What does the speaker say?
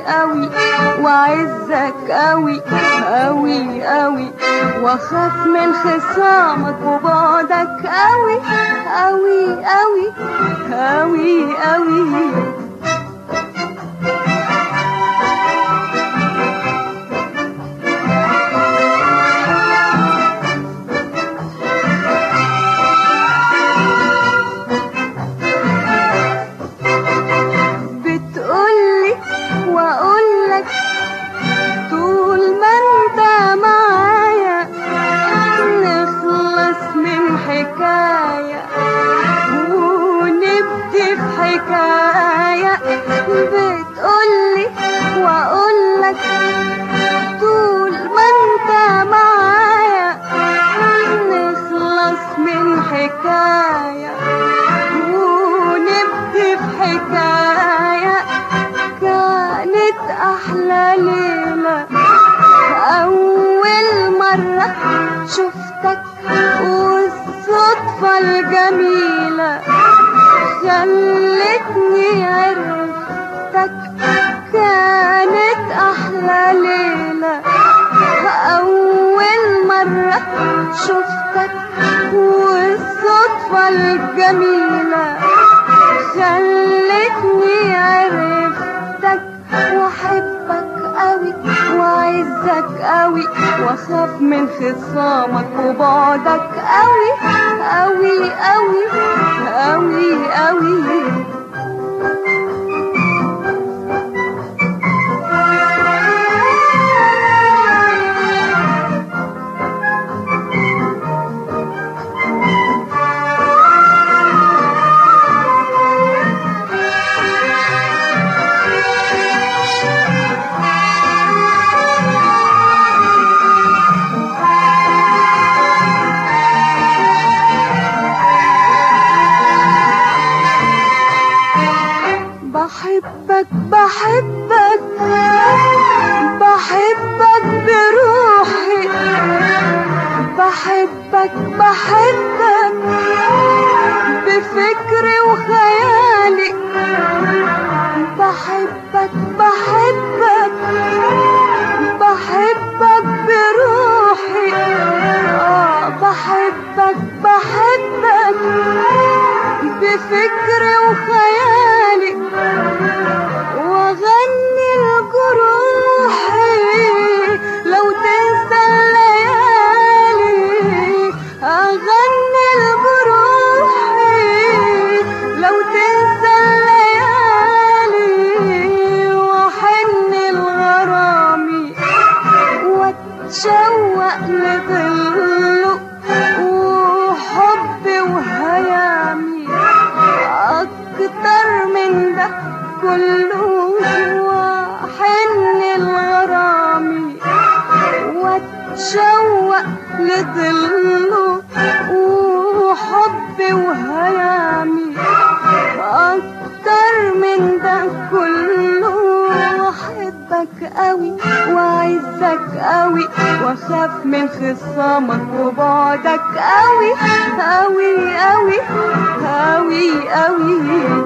قوي وعزك قوي قوي قوي واخاف من خصامك وبعدك قوي قوي قوي قوي قوي بتقولي واقولك طول ما انت معايا نخلص من حكاية ونبدي في حكاية بتقولي واقولك طول ما انت معايا نخلص من حكاية ونبدي في حكاية كانت أحلى ليلة أول مرة شفتك والصدفة الجميلة خلتني عرفتك كانت أحلى ليلة أول مرة شفتك والصدفة الجميلة خلتني عرفتك واحبك قوي وعزك قوي واخاف من خصامك وبعدك قوي قوي قوي قوي قوي بحبك بحبك بحبك بروحي بحبك بحبك بفكري وخيالي بحبك بحبك بحبك بروحي آه بحبك بحبك بفكري وخيالي واغني لجروحي لو تنسى الليالي اغني لجروحي لو تنسى الليالي واحن الغرامي واتشوق لظله وحبي وهيامي اكتر من ده كله واحن الغرامي واتشوق لظله وحبي وهيامي اكتر من ده كله واحبك قوي وعزك قوي واخاف من خصامك وبعدك قوي قوي قوي قوي قوي